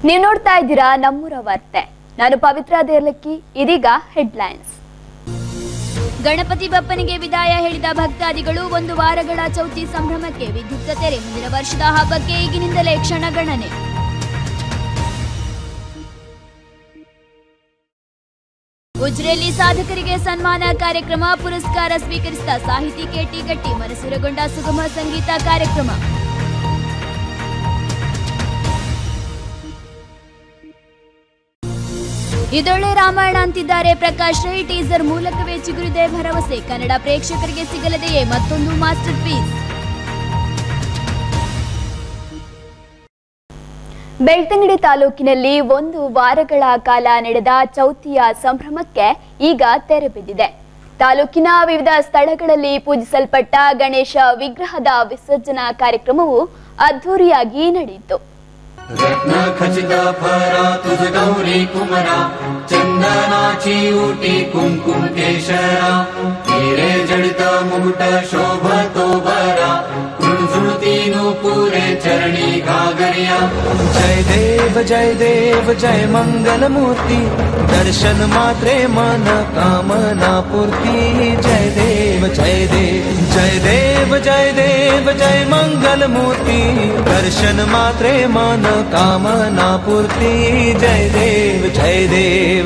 ನೀವು ನೋಡ್ತಾ ಇದ್ದೀರಾ ನಮ್ಮೂರ ವಾರ್ತೆ ನಾನು ಪವಿತ್ರ ದೇರ್ಲಕ್ಕಿ ಇದೀಗ ಹೆಡ್ಲೈನ್ಸ್ ಗಣಪತಿ ಬಪ್ಪನಿಗೆ ವಿದಾಯ ಹೇಳಿದ ಭಕ್ತಾದಿಗಳು ಒಂದು ವಾರಗಳ ಚೌತಿ ಸಂಭ್ರಮಕ್ಕೆ ವಿದ್ಯುಕ್ತ ತೆರೆ ಮುಂದಿನ ವರ್ಷದ ಹಬ್ಬಕ್ಕೆ ಈಗಿನಿಂದಲೇ ಕ್ಷಣಗಣನೆ ಉಜ್ರೆಯಲ್ಲಿ ಸಾಧಕರಿಗೆ ಸನ್ಮಾನ ಕಾರ್ಯಕ್ರಮ ಪುರಸ್ಕಾರ ಸ್ವೀಕರಿಸಿದ ಸಾಹಿತಿ ಕೆಟಿ ಗಟ್ಟಿ ಮನಸೂರಗೊಂಡ ಸುಗಮ ಸಂಗೀತ ಕಾರ್ಯಕ್ರಮ ಇದೊಳ್ಳೆ ರಾಮಾಯಣ ಅಂತಿದ್ದಾರೆ ಪ್ರಕಾಶ್ ರೈ ಟೀಸರ್ ಮೂಲಕವೇ ಚಿಗುರಿದೆ ಭರವಸೆ ಕನ್ನಡ ಪ್ರೇಕ್ಷಕರಿಗೆ ಸಿಗಲಿದೆಯೇ ಮತ್ತೊಂದು ಮಾಸ್ಟರ್ ಪೀಸ್ ಬೆಳ್ತಂಗಡಿ ತಾಲೂಕಿನಲ್ಲಿ ಒಂದು ವಾರಗಳ ಕಾಲ ನಡೆದ ಚೌತಿಯ ಸಂಭ್ರಮಕ್ಕೆ ಈಗ ತೆರೆ ಬಿದ್ದಿದೆ ತಾಲೂಕಿನ ವಿವಿಧ ಸ್ಥಳಗಳಲ್ಲಿ ಪೂಜಿಸಲ್ಪಟ್ಟ ಗಣೇಶ ವಿಗ್ರಹದ ವಿಸರ್ಜನಾ ಕಾರ್ಯಕ್ರಮವು ಅದ್ಧೂರಿಯಾಗಿ ನಡೆಯಿತು रत्न खचित फरा तुझ गौरी कुमरा चंदनाची उटी कुंकुम केशरा हिरे जडित मुकुट शोभतो बरा कृणझुणती पुरे चरणी घागरिया जय देव जय देव जय मंगल मूर्ति दर्शन मात्रे मन कामना पूर्ति जय देव जय देव जय देव जय देव जय मंगल मूर्ति दर्शन मात्रे मन कामना पूर्ति जय देव जय देव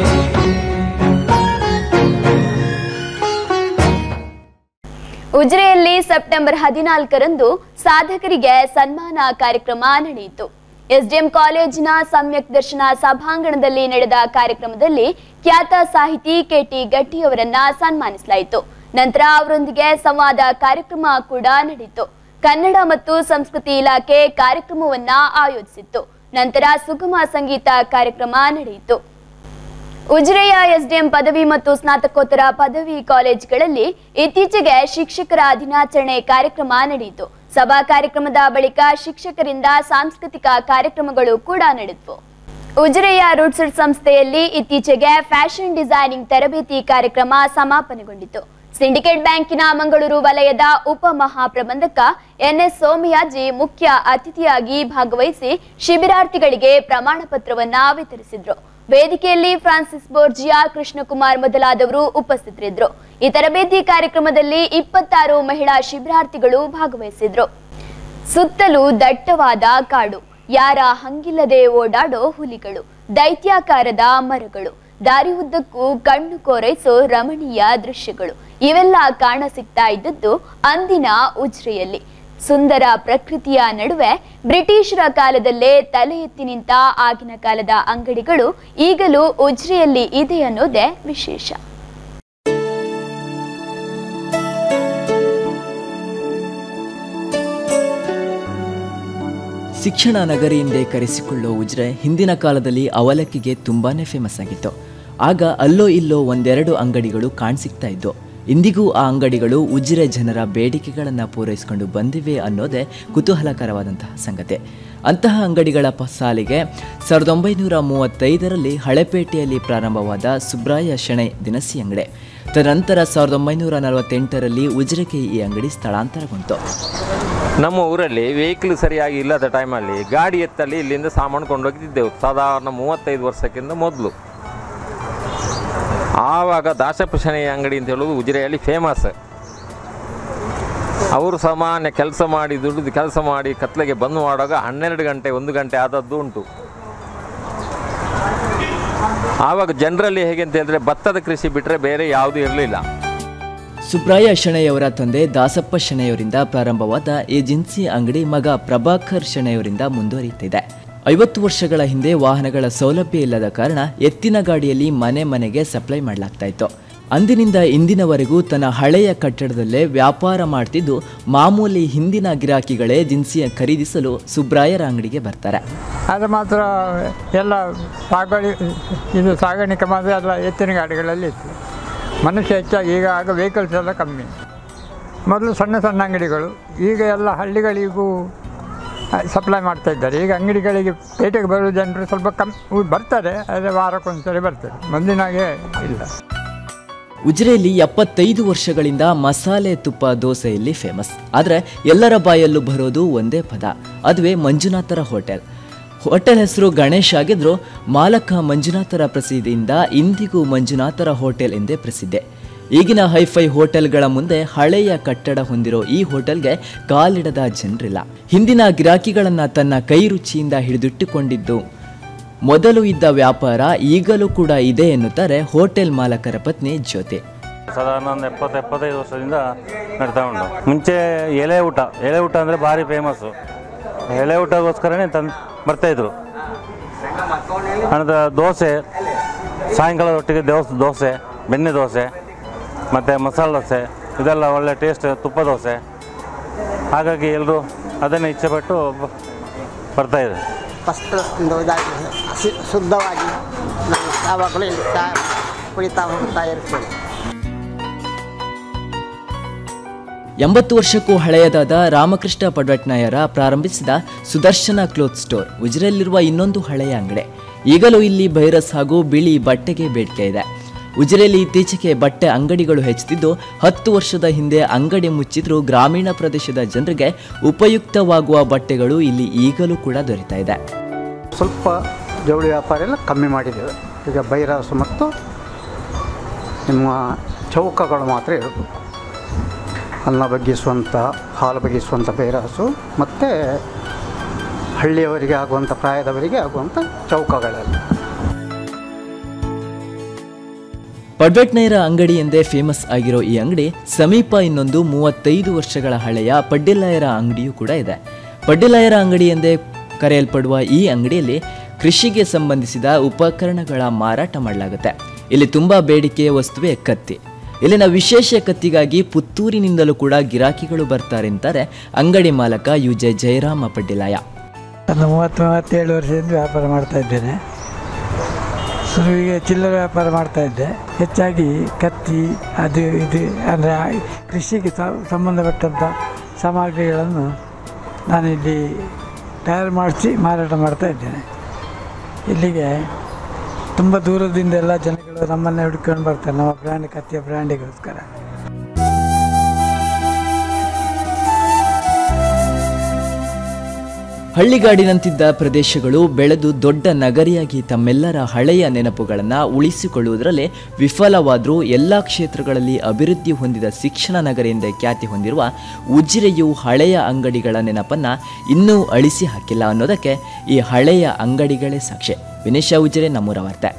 ಉಜಿರೆಯಲ್ಲಿ ಸೆಪ್ಟೆಂಬರ್ ಹದಿನಾಲ್ಕರಂದು ಸಾಧಕರಿಗೆ ಸನ್ಮಾನ ಕಾರ್ಯಕ್ರಮ ನಡೆಯಿತು ಎಸ್ಡಿಎಂ ಕಾಲೇಜಿನ ಸಮ್ಯಕ್ ದರ್ಶನ ಸಭಾಂಗಣದಲ್ಲಿ ನಡೆದ ಕಾರ್ಯಕ್ರಮದಲ್ಲಿ ಖ್ಯಾತ ಸಾಹಿತಿ ಕೆಟಿ ಗಟ್ಟಿಯವರನ್ನ ಸನ್ಮಾನಿಸಲಾಯಿತು ನಂತರ ಅವರೊಂದಿಗೆ ಸಂವಾದ ಕಾರ್ಯಕ್ರಮ ಕೂಡ ನಡೆಯಿತು ಕನ್ನಡ ಮತ್ತು ಸಂಸ್ಕೃತಿ ಇಲಾಖೆ ಕಾರ್ಯಕ್ರಮವನ್ನ ಆಯೋಜಿಸಿತ್ತು ನಂತರ ಸುಗಮ ಸಂಗೀತ ಕಾರ್ಯಕ್ರಮ ನಡೆಯಿತು ಉಜಿರೆಯ ಎಸ್ಡಿಎಂ ಪದವಿ ಮತ್ತು ಸ್ನಾತಕೋತ್ತರ ಪದವಿ ಕಾಲೇಜುಗಳಲ್ಲಿ ಇತ್ತೀಚೆಗೆ ಶಿಕ್ಷಕರ ದಿನಾಚರಣೆ ಕಾರ್ಯಕ್ರಮ ನಡೆಯಿತು ಸಭಾ ಕಾರ್ಯಕ್ರಮದ ಬಳಿಕ ಶಿಕ್ಷಕರಿಂದ ಸಾಂಸ್ಕೃತಿಕ ಕಾರ್ಯಕ್ರಮಗಳು ಕೂಡ ನಡೆದವು ಉಜಿರೆಯ ರೂಟ್ಸೆಟ್ ಸಂಸ್ಥೆಯಲ್ಲಿ ಇತ್ತೀಚೆಗೆ ಫ್ಯಾಷನ್ ಡಿಸೈನಿಂಗ್ ತರಬೇತಿ ಕಾರ್ಯಕ್ರಮ ಸಮಾಪನೆಗೊಂಡಿತು ಸಿಂಡಿಕೇಟ್ ಬ್ಯಾಂಕಿನ ಮಂಗಳೂರು ವಲಯದ ಉಪ ಮಹಾಪ್ರಬಂಧಕ ಎನ್ಎಸ್ ಸೋಮಯಾಜಿ ಮುಖ್ಯ ಅತಿಥಿಯಾಗಿ ಭಾಗವಹಿಸಿ ಶಿಬಿರಾರ್ಥಿಗಳಿಗೆ ಪ್ರಮಾಣ ಪತ್ರವನ್ನ ವಿತರಿಸಿದ್ರು ವೇದಿಕೆಯಲ್ಲಿ ಫ್ರಾನ್ಸಿಸ್ ಬೋರ್ಜಿಯಾ ಕೃಷ್ಣಕುಮಾರ್ ಮೊದಲಾದವರು ಉಪಸ್ಥಿತರಿದ್ದರು ಈ ತರಬೇತಿ ಕಾರ್ಯಕ್ರಮದಲ್ಲಿ ಇಪ್ಪತ್ತಾರು ಮಹಿಳಾ ಶಿಬಿರಾರ್ಥಿಗಳು ಭಾಗವಹಿಸಿದ್ರು ಸುತ್ತಲೂ ದಟ್ಟವಾದ ಕಾಡು ಯಾರ ಹಂಗಿಲ್ಲದೆ ಓಡಾಡೋ ಹುಲಿಗಳು ದೈತ್ಯಾಕಾರದ ಮರಗಳು ದಾರಿ ಉದ್ದಕ್ಕೂ ಕಣ್ಣು ಕೋರೈಸೋ ರಮಣೀಯ ದೃಶ್ಯಗಳು ಇವೆಲ್ಲ ಕಾಣ ಸಿಗ್ತಾ ಇದ್ದದ್ದು ಅಂದಿನ ಉಜ್ರೆಯಲ್ಲಿ ಸುಂದರ ಪ್ರಕೃತಿಯ ನಡುವೆ ಬ್ರಿಟಿಷರ ಕಾಲದಲ್ಲೇ ತಲೆ ಎತ್ತಿ ನಿಂತ ಆಗಿನ ಕಾಲದ ಅಂಗಡಿಗಳು ಈಗಲೂ ಉಜ್ರೆಯಲ್ಲಿ ಇದೆ ಅನ್ನೋದೇ ವಿಶೇಷ ಶಿಕ್ಷಣ ನಗರಿ ಎಂದೇ ಕರೆಸಿಕೊಳ್ಳೋ ಉಜ್ರೆ ಹಿಂದಿನ ಕಾಲದಲ್ಲಿ ಅವಲಕ್ಕಿಗೆ ತುಂಬಾನೇ ಫೇಮಸ್ ಆಗಿತ್ತು ಆಗ ಅಲ್ಲೋ ಇಲ್ಲೋ ಒಂದೆರಡು ಅಂಗಡಿಗಳು ಕಾಣಸಿಗ್ತಾ ಇದ್ದು ಇಂದಿಗೂ ಆ ಅಂಗಡಿಗಳು ಉಜಿರೆ ಜನರ ಬೇಡಿಕೆಗಳನ್ನು ಪೂರೈಸಿಕೊಂಡು ಬಂದಿವೆ ಅನ್ನೋದೇ ಕುತೂಹಲಕರವಾದಂತಹ ಸಂಗತಿ ಅಂತಹ ಅಂಗಡಿಗಳ ಪ ಸಾಲಿಗೆ ಸಾವಿರದ ಒಂಬೈನೂರ ಮೂವತ್ತೈದರಲ್ಲಿ ಹಳೆಪೇಟೆಯಲ್ಲಿ ಪ್ರಾರಂಭವಾದ ಸುಬ್ರಾಯ ಶೆಣೈ ದಿನಸಿ ಅಂಗಡಿ ತದನಂತರ ಸಾವಿರದ ಒಂಬೈನೂರ ನಲವತ್ತೆಂಟರಲ್ಲಿ ಉಜಿರೆಗೆ ಈ ಅಂಗಡಿ ಸ್ಥಳಾಂತರಗೊಂಡು ನಮ್ಮ ಊರಲ್ಲಿ ವೆಹಿಕಲ್ ಸರಿಯಾಗಿ ಇಲ್ಲದ ಟೈಮಲ್ಲಿ ಗಾಡಿ ಎತ್ತಲ್ಲಿ ಇಲ್ಲಿಂದ ಸಾಮಾನು ಕೊಂಡೋಗಿದ್ದೆವು ಸಾಧಾರಣ ಮೂವತ್ತೈದು ವರ್ಷಕ್ಕಿಂತ ಮೊದಲು ಆವಾಗ ದಾಸಪ್ಪ ಶನಿ ಅಂಗಡಿ ಅಂತ ಹೇಳೋದು ಉಜಿರೆಯಲ್ಲಿ ಫೇಮಸ್ ಅವರು ಸಾಮಾನ್ಯ ಕೆಲಸ ಮಾಡಿ ದುಡಿದು ಕೆಲಸ ಮಾಡಿ ಕತ್ಲೆಗೆ ಬಂದು ಮಾಡುವಾಗ ಹನ್ನೆರಡು ಗಂಟೆ ಒಂದು ಗಂಟೆ ಆದದ್ದು ಉಂಟು ಆವಾಗ ಜನರಲ್ಲಿ ಹೇಗೆ ಅಂತ ಹೇಳಿದ್ರೆ ಭತ್ತದ ಕೃಷಿ ಬಿಟ್ಟರೆ ಬೇರೆ ಯಾವುದೂ ಇರಲಿಲ್ಲ ಸುಬ್ರಾಯ ಶೆಣೆಯವರ ತಂದೆ ದಾಸಪ್ಪ ಶೆಣೆಯವರಿಂದ ಪ್ರಾರಂಭವಾದ ಈ ಜಿನ್ಸಿ ಅಂಗಡಿ ಮಗ ಪ್ರಭಾಕರ್ ಶೆಣೆಯವರಿಂದ ಮುಂದುವರಿಯುತ್ತಿದೆ ಐವತ್ತು ವರ್ಷಗಳ ಹಿಂದೆ ವಾಹನಗಳ ಸೌಲಭ್ಯ ಇಲ್ಲದ ಕಾರಣ ಎತ್ತಿನ ಗಾಡಿಯಲ್ಲಿ ಮನೆ ಮನೆಗೆ ಸಪ್ಲೈ ಮಾಡಲಾಗ್ತಾ ಇತ್ತು ಅಂದಿನಿಂದ ಇಂದಿನವರೆಗೂ ತನ್ನ ಹಳೆಯ ಕಟ್ಟಡದಲ್ಲೇ ವ್ಯಾಪಾರ ಮಾಡ್ತಿದ್ದು ಮಾಮೂಲಿ ಹಿಂದಿನ ಗಿರಾಕಿಗಳೇ ಜಿನ್ಸಿಯ ಖರೀದಿಸಲು ಸುಬ್ರಾಯರ ಅಂಗಡಿಗೆ ಬರ್ತಾರೆ ಅದು ಮಾತ್ರ ಎಲ್ಲ ಸಾಗಣೆ ಇದು ಸಾಗಾಣಿಕೆ ಮಾತ್ರ ಎಲ್ಲ ಎತ್ತಿನ ಗಾಡಿಗಳಲ್ಲಿ ಇತ್ತು ಮನುಷ್ಯ ಹೆಚ್ಚಾಗಿ ಈಗ ಆಗ ವೆಹಿಕಲ್ಸ್ ಎಲ್ಲ ಕಮ್ಮಿ ಮೊದಲು ಸಣ್ಣ ಸಣ್ಣ ಅಂಗಡಿಗಳು ಈಗ ಎಲ್ಲ ಹಳ್ಳಿಗಳಿಗೂ ಸಪ್ಲೈ ಮಾಡ್ತಾ ಇದ್ದಾರೆ ಈಗ ಅಂಗಡಿಗಳಿಗೆ ಪೇಟೆಗೆ ಬರುವ ಜನರು ಸ್ವಲ್ಪ ಕಮ್ಮಿ ಬರ್ತಾರೆ ಆದರೆ ವಾರಕ್ಕೊಂದ್ಸರಿ ಬರ್ತಾರೆ ಮೊದಲಿನಾಗೆ ಇಲ್ಲ ಉಜಿರೆಯಲ್ಲಿ ಎಪ್ಪತ್ತೈದು ವರ್ಷಗಳಿಂದ ಮಸಾಲೆ ತುಪ್ಪ ದೋಸೆಯಲ್ಲಿ ಫೇಮಸ್ ಆದರೆ ಎಲ್ಲರ ಬಾಯಲ್ಲೂ ಬರೋದು ಒಂದೇ ಪದ ಅದುವೇ ಮಂಜುನಾಥರ ಹೋಟೆಲ್ ಹೋಟೆಲ್ ಹೆಸರು ಗಣೇಶ್ ಆಗಿದ್ರು ಮಾಲಕ ಮಂಜುನಾಥರ ಪ್ರಸಿದ್ಧಿಯಿಂದ ಇಂದಿಗೂ ಮಂಜುನಾಥರ ಹೋಟೆಲ್ ಎಂದೇ ಪ್ರಸಿದ್ಧಿ ಈಗಿನ ಹೈಫೈ ಹೋಟೆಲ್ಗಳ ಮುಂದೆ ಹಳೆಯ ಕಟ್ಟಡ ಹೊಂದಿರೋ ಈ ಹೋಟೆಲ್ಗೆ ಕಾಲಿಡದ ಜನರಿಲ್ಲ ಹಿಂದಿನ ಗಿರಾಕಿಗಳನ್ನ ತನ್ನ ಕೈ ರುಚಿಯಿಂದ ಹಿಡಿದಿಟ್ಟುಕೊಂಡಿದ್ದು ಮೊದಲು ಇದ್ದ ವ್ಯಾಪಾರ ಈಗಲೂ ಕೂಡ ಇದೆ ಎನ್ನುತ್ತಾರೆ ಹೋಟೆಲ್ ಮಾಲಕರ ಪತ್ನಿ ಜ್ಯೋತಿ ಸಾಧಾರಣ ಒಂದು ಎಪ್ಪತ್ತು ಎಪ್ಪತ್ತೈದು ವರ್ಷದಿಂದ ನಡ್ತಾ ಉಂಟು ಮುಂಚೆ ಎಲೆ ಊಟ ಎಲೆ ಊಟ ಅಂದರೆ ಭಾರಿ ಫೇಮಸ್ಸು ಎಲೆ ಊಟಗೋಸ್ಕರನೇ ತಂದು ಬರ್ತಾಯಿದ್ರು ಅನಂತರ ದೋಸೆ ಸಾಯಂಕಾಲದ ಒಟ್ಟಿಗೆ ದೋಸೆ ದೋಸೆ ಬೆಣ್ಣೆ ದೋಸೆ ಮತ್ತು ಮಸಾಲೆ ದೋಸೆ ಇದೆಲ್ಲ ಒಳ್ಳೆ ಟೇಸ್ಟ್ ತುಪ್ಪ ದೋಸೆ ಹಾಗಾಗಿ ಎಲ್ಲರೂ ಅದನ್ನೇ ಇಚ್ಛೆಪಟ್ಟು ಬ- ಬರ್ತಾಯಿದ್ದಾರೆ ಫಸ್ಟ್ ಕ್ಲಾಸ್ನಿಂದ ಇದಾಗಿ ಹಸಿ ಶುದ್ಧವಾಗಿ ನಾವು ಯಾವಾಗಲೂ ಇಲ್ಲಿ ಚಾ ಕುಡಿತಾ ಹೋಗ್ತಾ ಇರ್ತೇವೆ ಎಂಬತ್ತು ವರ್ಷಕ್ಕೂ ಹಳೆಯದಾದ ರಾಮಕೃಷ್ಣ ಪಡ್ವಟ್ನಾಯರ ಪ್ರಾರಂಭಿಸಿದ ಸುದರ್ಶನ ಕ್ಲೋತ್ ಸ್ಟೋರ್ ಉಜಿರೆಯಲ್ಲಿರುವ ಇನ್ನೊಂದು ಹಳೆಯ ಅಂಗಡಿ ಈಗಲೂ ಇಲ್ಲಿ ಭೈರಸ್ ಹಾಗೂ ಬಿಳಿ ಬಟ್ಟೆಗೆ ಬೇಡಿಕೆ ಇದೆ ಉಜಿರೆಯಲ್ಲಿ ಇತ್ತೀಚೆಗೆ ಬಟ್ಟೆ ಅಂಗಡಿಗಳು ಹೆಚ್ಚುತ್ತಿದ್ದು ಹತ್ತು ವರ್ಷದ ಹಿಂದೆ ಅಂಗಡಿ ಮುಚ್ಚಿದ್ರೂ ಗ್ರಾಮೀಣ ಪ್ರದೇಶದ ಜನರಿಗೆ ಉಪಯುಕ್ತವಾಗುವ ಬಟ್ಟೆಗಳು ಇಲ್ಲಿ ಈಗಲೂ ಕೂಡ ದೊರೀತಾ ಇದೆ ಸ್ವಲ್ಪ ಜವಳಿ ವ್ಯಾಪಾರ ಎಲ್ಲ ಕಮ್ಮಿ ಮಾಡಿದ್ದೇವೆ ಈಗ ಬೈರಾಸು ಮತ್ತು ನಿಮ್ಮ ಚೌಕಗಳು ಮಾತ್ರ ಇರಬೇಕು ಅನ್ನ ಬಗ್ಗಿಸುವಂಥ ಹಾಲು ಬಗ್ಗಿಸುವಂಥ ಬೈರಾಸು ಮತ್ತು ಹಳ್ಳಿಯವರಿಗೆ ಆಗುವಂಥ ಪ್ರಾಯದವರಿಗೆ ಆಗುವಂಥ ಚೌಕಗಳೆಲ್ಲ ಪಡ್ವೆಟ್ನೈರ ಅಂಗಡಿ ಎಂದೇ ಫೇಮಸ್ ಆಗಿರೋ ಈ ಅಂಗಡಿ ಸಮೀಪ ಇನ್ನೊಂದು ಮೂವತ್ತೈದು ವರ್ಷಗಳ ಹಳೆಯ ಪಡ್ಡಿಲಾಯರ ಅಂಗಡಿಯೂ ಕೂಡ ಇದೆ ಪಡ್ಡಿಲಾಯರ ಅಂಗಡಿ ಎಂದೇ ಕರೆಯಲ್ಪಡುವ ಈ ಅಂಗಡಿಯಲ್ಲಿ ಕೃಷಿಗೆ ಸಂಬಂಧಿಸಿದ ಉಪಕರಣಗಳ ಮಾರಾಟ ಮಾಡಲಾಗುತ್ತೆ ಇಲ್ಲಿ ತುಂಬಾ ಬೇಡಿಕೆಯ ವಸ್ತುವೇ ಕತ್ತಿ ಇಲ್ಲಿನ ವಿಶೇಷ ಕತ್ತಿಗಾಗಿ ಪುತ್ತೂರಿನಿಂದಲೂ ಕೂಡ ಗಿರಾಕಿಗಳು ಬರ್ತಾರೆ ಅಂತಾರೆ ಅಂಗಡಿ ಮಾಲಕ ಯು ಜೆ ಜಯರಾಮ ಪಡ್ಡಿಲಾಯ ಒಂದು ಮೂವತ್ತು ಮೂವತ್ತೇಳು ವರ್ಷದಿಂದ ವ್ಯಾಪಾರ ಮಾಡ್ತಾ ಇದ್ದೇನೆ ಶುರುವಿಗೆ ಚಿಲ್ಲರೆ ವ್ಯಾಪಾರ ಮಾಡ್ತಾ ಇದ್ದೆ ಹೆಚ್ಚಾಗಿ ಕತ್ತಿ ಅದು ಇದು ಅಂದರೆ ಕೃಷಿಗೆ ಸ- ಸಂಬಂಧಪಟ್ಟಂಥ ಸಾಮಗ್ರಿಗಳನ್ನು ನಾನಿಲ್ಲಿ ತಯಾರು ಮಾಡಿಸಿ ಮಾರಾಟ ಮಾಡ್ತಾ ಇದ್ದೇನೆ ಇಲ್ಲಿಗೆ ತುಂಬ ದೂರದಿಂದ ಎಲ್ಲ ಜನಗಳು ನಮ್ಮನ್ನೇ ಹುಡ್ಕೊಂಡು ಬರ್ತಾರೆ ನಮ್ಮ ಬ್ರ್ಯಾಂಡ್ ಕತ್ತಿಯ ಬ್ರ್ಯಾಂಡಿಗೋಸ್ಕರ ಹಳ್ಳಿಗಾಡಿನಂತಿದ್ದ ಪ್ರದೇಶಗಳು ಬೆಳೆದು ದೊಡ್ಡ ನಗರಿಯಾಗಿ ತಮ್ಮೆಲ್ಲರ ಹಳೆಯ ನೆನಪುಗಳನ್ನು ಉಳಿಸಿಕೊಳ್ಳುವುದರಲ್ಲಿ ವಿಫಲವಾದರೂ ಎಲ್ಲ ಕ್ಷೇತ್ರಗಳಲ್ಲಿ ಅಭಿವೃದ್ಧಿ ಹೊಂದಿದ ಶಿಕ್ಷಣ ನಗರಿ ಎಂದೇ ಖ್ಯಾತಿ ಹೊಂದಿರುವ ಉಜಿರೆಯು ಹಳೆಯ ಅಂಗಡಿಗಳ ನೆನಪನ್ನು ಇನ್ನೂ ಅಳಿಸಿ ಹಾಕಿಲ್ಲ ಅನ್ನೋದಕ್ಕೆ ಈ ಹಳೆಯ ಅಂಗಡಿಗಳೇ ಸಾಕ್ಷಿ ವಿನೇಶ ಉಜಿರೆ ನಮ್ಮೂರ ವಾರ್ತೆ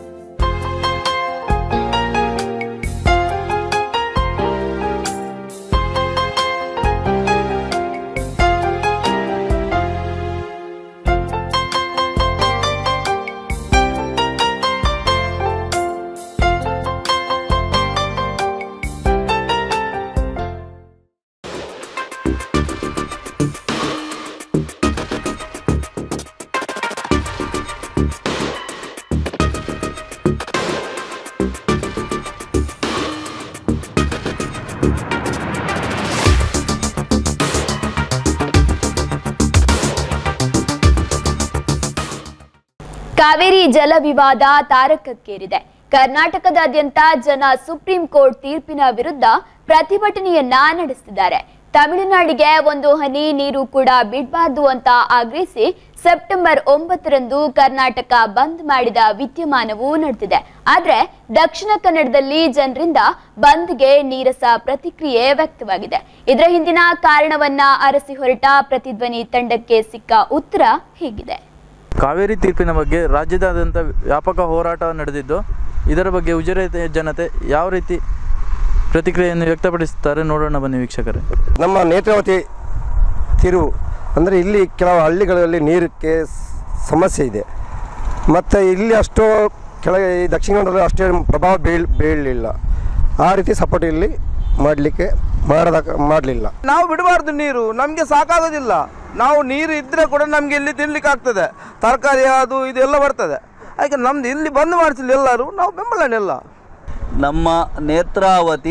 ಕಾವೇರಿ ಜಲ ವಿವಾದ ತಾರಕಕ್ಕೇರಿದೆ ಕರ್ನಾಟಕದಾದ್ಯಂತ ಜನ ಸುಪ್ರೀಂ ಕೋರ್ಟ್ ತೀರ್ಪಿನ ವಿರುದ್ಧ ಪ್ರತಿಭಟನೆಯನ್ನ ನಡೆಸಿದ್ದಾರೆ ತಮಿಳುನಾಡಿಗೆ ಒಂದು ಹನಿ ನೀರು ಕೂಡ ಬಿಡಬಾರ್ದು ಅಂತ ಆಗ್ರಹಿಸಿ ಸೆಪ್ಟೆಂಬರ್ ಒಂಬತ್ತರಂದು ಕರ್ನಾಟಕ ಬಂದ್ ಮಾಡಿದ ವಿದ್ಯಮಾನವೂ ನಡೆದಿದೆ ಆದ್ರೆ ದಕ್ಷಿಣ ಕನ್ನಡದಲ್ಲಿ ಜನರಿಂದ ಬಂದ್ಗೆ ನೀರಸ ಪ್ರತಿಕ್ರಿಯೆ ವ್ಯಕ್ತವಾಗಿದೆ ಇದರ ಹಿಂದಿನ ಕಾರಣವನ್ನ ಅರಸಿ ಹೊರಟ ಪ್ರತಿಧ್ವನಿ ತಂಡಕ್ಕೆ ಸಿಕ್ಕ ಉತ್ತರ ಹೀಗಿದೆ ಕಾವೇರಿ ತೀರ್ಪಿನ ಬಗ್ಗೆ ರಾಜ್ಯದಾದ್ಯಂತ ವ್ಯಾಪಕ ಹೋರಾಟ ನಡೆದಿದ್ದು ಇದರ ಬಗ್ಗೆ ಉಜಿರೆ ಜನತೆ ಯಾವ ರೀತಿ ಪ್ರತಿಕ್ರಿಯೆಯನ್ನು ವ್ಯಕ್ತಪಡಿಸುತ್ತಾರೆ ನೋಡೋಣ ಬನ್ನಿ ವೀಕ್ಷಕರೇ ನಮ್ಮ ನೇತ್ರಾವತಿ ತಿರುವು ಅಂದರೆ ಇಲ್ಲಿ ಕೆಲವು ಹಳ್ಳಿಗಳಲ್ಲಿ ನೀರಕ್ಕೆ ಸ್- ಸಮಸ್ಯೆ ಇದೆ ಮತ್ತು ಇಲ್ಲಿ ಅಷ್ಟು ಕೆಳಗೆ ಈ ದಕ್ಷಿಣ ಕನ್ನಡದಲ್ಲಿ ಅಷ್ಟೇ ಪ್ರಭಾವ ಬೀಳ್ ಬೀಳಲಿಲ್ಲ ಆ ರೀತಿ ಸಪೋರ್ಟ್ ಇಲ್ಲಿ ಮಾಡಲಿಕ್ಕೆ ಮಾಡದ ಮಾಡಲಿಲ್ಲ ನಾವು ಬಿಡಬಾರ್ದು ನೀರು ನಮಗೆ ಸಾಕಾಗೋದಿಲ್ಲ ನಾವು ನೀರು ಇದ್ದರೆ ಕೂಡ ನಮಗೆ ಇಲ್ಲಿ ತಿನ್ಲಿಕ್ಕೆ ಆಗ್ತದೆ ತರಕಾರಿ ಅದು ಇದೆಲ್ಲ ಬರ್ತದೆ ಅದಕ್ಕೆ ನಮ್ದು ಇಲ್ಲಿ ಬಂದ್ ಮಾಡಿಸಲಿ ಎಲ್ಲರೂ ನಾವು ಬೆಂಬಲನೆಲ್ಲ ನಮ್ಮ ನೇತ್ರಾವತಿ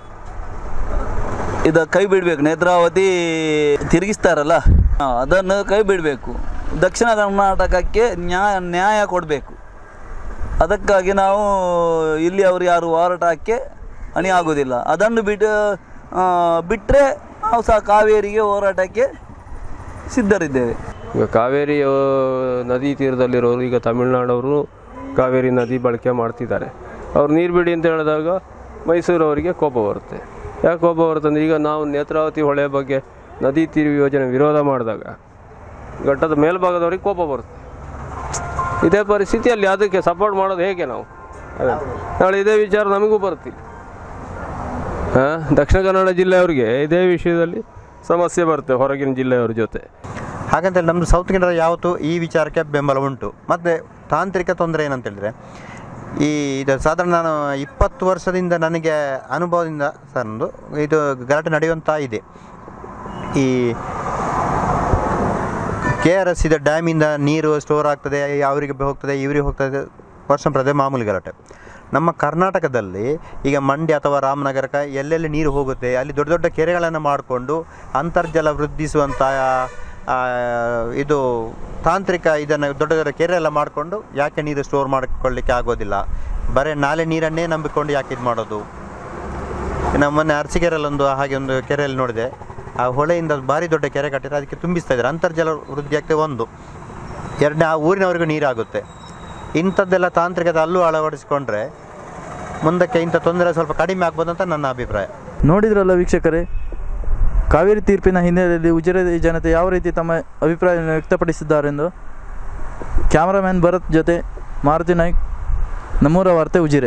ಇದು ಕೈ ಬಿಡಬೇಕು ನೇತ್ರಾವತಿ ತಿರುಗಿಸ್ತಾರಲ್ಲ ಆ, ಅದನ್ನು ಕೈ ಬಿಡಬೇಕು ದಕ್ಷಿಣ ಕರ್ನಾಟಕಕ್ಕೆ ನ್ಯಾಯ ನ್ಯಾಯ ಕೊಡಬೇಕು ಅದಕ್ಕಾಗಿ ನಾವು ಇಲ್ಲಿ ಅವರು ಯಾರು ಹೋರಾಟಕ್ಕೆ ಅಣಿ ಆಗೋದಿಲ್ಲ ಅದನ್ನು ಬಿಟ್ಟು ಬಿಟ್ಟರೆ ನಾವು ಸಹ ಕಾವೇರಿಗೆ ಹೋರಾಟಕ್ಕೆ ಸಿದ್ಧರಿದ್ದೇವೆ ಈಗ ಕಾವೇರಿ ಆ, ನದಿ ತೀರದಲ್ಲಿರೋರು ಈಗ ತಮಿಳ್ನಾಡವರು ಕಾವೇರಿ ನದಿ ಬಳಕೆ ಮಾಡ್ತಿದ್ದಾರೆ ಅವ್ರು ನೀರು ಬಿಡಿ ಅಂತ ಹೇಳಿದಾಗ ಮೈಸೂರವರಿಗೆ ಕೋಪ ಬರುತ್ತೆ ಯಾಕೆ ಕೋಪ ಬರುತ್ತೆ ಅಂದರೆ ಈಗ ನಾವು ನೇತ್ರಾವತಿ ಹೊಳೆ ಬಗ್ಗೆ ನದಿ ತೀರ ಯೋಜನೆ ವಿರೋಧ ಮಾಡಿದಾಗ ಘಟ್ಟದ ಮೇಲ್ಭಾಗದವ್ರಿಗೆ ಕೋಪ ಬರುತ್ತೆ ಇದೇ ಪರಿಸ್ಥಿತಿಯಲ್ಲಿ ಅದಕ್ಕೆ ಸಪೋರ್ಟ್ ಮಾಡೋದು ಹೇಗೆ ನಾವು ಅದೇ. ನಾಳೆ ಇದೇ ವಿಚಾರ ನಮಗೂ ಬರುತ್ತಿಲ್ಲ ಹಾಂ ದಕ್ಷಿಣ ಕನ್ನಡ ಜಿಲ್ಲೆಯವ್ರಿಗೆ ಇದೇ ವಿಷಯದಲ್ಲಿ ಸಮಸ್ಯೆ ಬರುತ್ತೆ ಹೊರಗಿನ ಜಿಲ್ಲೆಯವ್ರ ಜೊತೆ ಹಾಗಂತೇಳಿ ನಮ್ಮದು ಸೌತ್ ಕನ್ನಡ ಯಾವತ್ತೂ ಈ ವಿಚಾರಕ್ಕೆ ಬೆಂಬಲ ಉಂಟು ಮತ್ತು ತಾಂತ್ರಿಕ ತೊಂದರೆ ಏನಂತ ಹೇಳಿದ್ರೆ ಈ ಇದು ಸಾಧಾರಣ ನಾನು ಇಪ್ಪತ್ತು ವರ್ಷದಿಂದ ನನಗೆ ಅನುಭವದಿಂದ ಸರ್ ಒಂದು ಇದು ಗಲಾಟೆ ನಡೆಯುವಂಥ ಇದೆ ಈ ಕೆ ಆರ್ ಎಸ್ ಇದು ಡ್ಯಾಮಿಂದ ನೀರು ಸ್ಟೋರ್ ಆಗ್ತದೆ ಅವರಿಗೆ ಹೋಗ್ತದೆ ಇವರಿಗೆ ಹೋಗ್ತದೆ ವರ್ಷ ಪ್ರದೇ ಮಾಮೂಲಿ ಗಲಾಟೆ ನಮ್ಮ ಕರ್ನಾಟಕದಲ್ಲಿ ಈಗ ಮಂಡ್ಯ ಅಥವಾ ರಾಮನಗರಕ್ಕೆ ಎಲ್ಲೆಲ್ಲಿ ನೀರು ಹೋಗುತ್ತೆ ಅಲ್ಲಿ ದೊಡ್ಡ ದೊಡ್ಡ ಕೆರೆಗಳನ್ನು ಮಾಡಿಕೊಂಡು ಅಂತರ್ಜಲ ವೃದ್ಧಿಸುವಂಥ ಆ, ಇದು ತಾಂತ್ರಿಕ ಇದನ್ನು ದೊಡ್ಡ ದೊಡ್ಡ ಕೆರೆ ಎಲ್ಲ ಮಾಡಿಕೊಂಡು ಯಾಕೆ ನೀರು ಸ್ಟೋರ್ ಮಾಡಿಕೊಳ್ಳಿಕ್ಕೆ ಆಗೋದಿಲ್ಲ ಬರೀ ನಾಲೆ ನೀರನ್ನೇ ನಂಬಿಕೊಂಡು ಯಾಕೆ ಇದು ಮಾಡೋದು ನಮ್ಮ ಮೊನ್ನೆ ಅರಸೀಕೆರೆಯಲ್ಲೊಂದು ಹಾಗೆ ಒಂದು ಕೆರೆಯಲ್ಲಿ ನೋಡಿದೆ ಆ ಹೊಳೆಯಿಂದ ಭಾರಿ ದೊಡ್ಡ ಕೆರೆ ಕಟ್ಟಿದ್ರೆ ಅದಕ್ಕೆ ತುಂಬಿಸ್ತಾ ಇದ್ದಾರೆ ಅಂತರ್ಜಲ ವೃದ್ಧಿ ಆಗ್ತದೆ ಒಂದು ಎರಡನೇ ಆ ಊರಿನವರಿಗೂ ನೀರಾಗುತ್ತೆ ಇಂಥದ್ದೆಲ್ಲ ತಾಂತ್ರಿಕತೆ ಅಲ್ಲೂ ಅಳವಡಿಸಿಕೊಂಡ್ರೆ ಮುಂದಕ್ಕೆ ಇಂಥ ತೊಂದರೆ ಸ್ವಲ್ಪ ಕಡಿಮೆ ಆಗ್ಬೋದು ಅಂತ ನನ್ನ ಅಭಿಪ್ರಾಯ ನೋಡಿದ್ರಲ್ಲ ವೀಕ್ಷಕರೇ ಕಾವೇರಿ ತೀರ್ಪಿನ ಹಿನ್ನೆಲೆಯಲ್ಲಿ ಉಜಿರೆ ಜನತೆ ಯಾವ ರೀತಿ ತಮ್ಮ ಅಭಿಪ್ರಾಯವನ್ನು ವ್ಯಕ್ತಪಡಿಸಿದ್ದಾರೆಂದು ಕ್ಯಾಮರಾಮ್ಯಾನ್ ಭರತ್ ಜೊತೆ ಮಾರುತಿ ನಾಯ್ಕ್ ನಮ್ಮೂರ ವಾರ್ತೆ ಉಜಿರೆ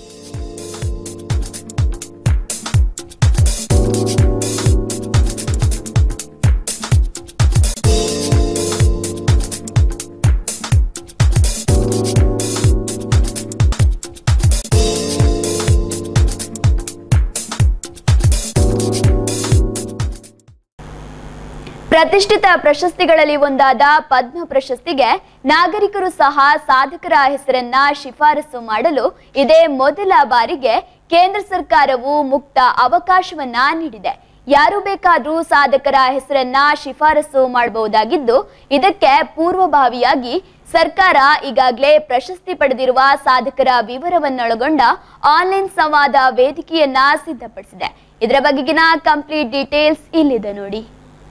ಪ್ರತಿಷ್ಠಿತ ಪ್ರಶಸ್ತಿಗಳಲ್ಲಿ ಒಂದಾದ ಪದ್ಮ ಪ್ರಶಸ್ತಿಗೆ ನಾಗರಿಕರು ಸಹ ಸಾಧಕರ ಹೆಸರನ್ನ ಶಿಫಾರಸು ಮಾಡಲು ಇದೇ ಮೊದಲ ಬಾರಿಗೆ ಕೇಂದ್ರ ಸರ್ಕಾರವು ಮುಕ್ತ ಅವಕಾಶವನ್ನ ನೀಡಿದೆ ಯಾರು ಬೇಕಾದ್ರೂ ಸಾಧಕರ ಹೆಸರನ್ನ ಶಿಫಾರಸು ಮಾಡಬಹುದಾಗಿದ್ದು ಇದಕ್ಕೆ ಪೂರ್ವಭಾವಿಯಾಗಿ ಸರ್ಕಾರ ಈಗಾಗಲೇ ಪ್ರಶಸ್ತಿ ಪಡೆದಿರುವ ಸಾಧಕರ ವಿವರವನ್ನೊಳಗೊಂಡ ಆನ್ಲೈನ್ ಸಂವಾದ ವೇದಿಕೆಯನ್ನ ಸಿದ್ಧಪಡಿಸಿದೆ ಇದರ ಬಗೆಗಿನ ಕಂಪ್ಲೀಟ್ ಡೀಟೇಲ್ಸ್ ಇಲ್ಲಿದೆ ನೋಡಿ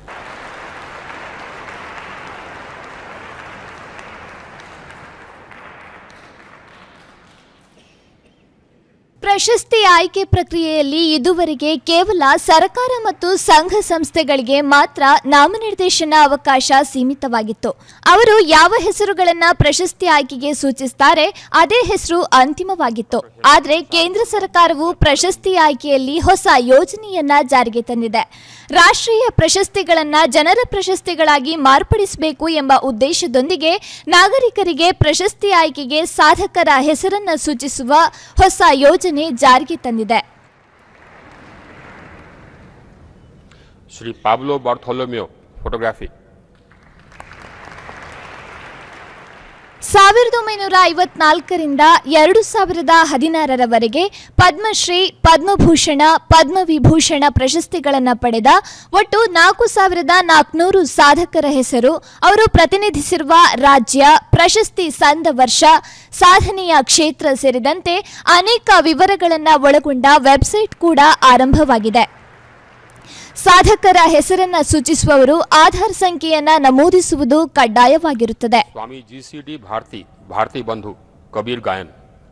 ಪ್ರಶಸ್ತಿ ಆಯ್ಕೆ ಪ್ರಕ್ರಿಯೆಯಲ್ಲಿ ಇದುವರೆಗೆ ಕೇವಲ ಸರ್ಕಾರ ಮತ್ತು ಸಂಘ ಸಂಸ್ಥೆಗಳಿಗೆ ಮಾತ್ರ ನಾಮನಿರ್ದೇಶನ ಅವಕಾಶ ಸೀಮಿತವಾಗಿತ್ತು ಅವರು ಯಾವ ಹೆಸರುಗಳನ್ನ ಪ್ರಶಸ್ತಿ ಆಯ್ಕೆಗೆ ಸೂಚಿಸುತ್ತಾರೆ ಅದೇ ಹೆಸರು ಅಂತಿಮವಾಗಿತ್ತು ಆದರೆ ಕೇಂದ್ರ ಸರ್ಕಾರವು ಪ್ರಶಸ್ತಿ ಆಯ್ಕೆಯಲ್ಲಿ ಹೊಸ ಯೋಜನೆಯನ್ನ ಜಾರಿಗೆ ತಂದಿದೆ ರಾಷ್ಟ್ರೀಯ ಪ್ರಶಸ್ತಿಗಳನ್ನ ಜನರ ಪ್ರಶಸ್ತಿಗಳಾಗಿ ಮಾರ್ಪಡಿಸಬೇಕು ಎಂಬ ಉದ್ದೇಶದೊಂದಿಗೆ ನಾಗರಿಕರಿಗೆ ಪ್ರಶಸ್ತಿ ಆಯ್ಕೆಗೆ ಸಾಧಕರ ಹೆಸರನ್ನ ಸೂಚಿಸುವ ಹೊಸ ಯೋಜನೆ ಜಾರಿಗೆ ತಂದಿದೆ Shri Pablo Bartolomeo, photography. ಸಾವಿರದ ಒಂಬೈನೂರ ಐವತ್ನಾಲ್ಕರಿಂದ ಎರಡು ಸಾವಿರದ ಹದಿನಾರರವರೆಗೆ ಪದ್ಮಶ್ರೀ ಪದ್ಮಭೂಷಣ ಪದ್ಮವಿಭೂಷಣ ಪ್ರಶಸ್ತಿಗಳನ್ನು ಪಡೆದ ಒಟ್ಟು ನಾಲ್ಕು ಸಾವಿರದ ನಾಲ್ಕುನೂರು ಸಾಧಕರ ಹೆಸರು ಅವರು ಪ್ರತಿನಿಧಿಸಿರುವ ರಾಜ್ಯ ಪ್ರಶಸ್ತಿ ಸಂದ ವರ್ಷ ಸಾಧನೆಯ ಕ್ಷೇತ್ರ ಸೇರಿದಂತೆ ಅನೇಕ ವಿವರಗಳನ್ನು ಒಳಗೊಂಡ ವೆಬ್ಸೈಟ್ ಕೂಡ ಆರಂಭವಾಗಿದೆ ಸಾಧಕರ ಹೆಸರನ್ನ ಸೂಚಿಸುವವರು ಆಧಾರ್ ಸಂಖ್ಯೆಯನ್ನ ನಮೂದಿಸುವುದು ಕಡ್ಡಾಯವಾಗಿರುತ್ತದೆ Swami GCD Bharti, Bharti Bandhu, Kabir Gayan.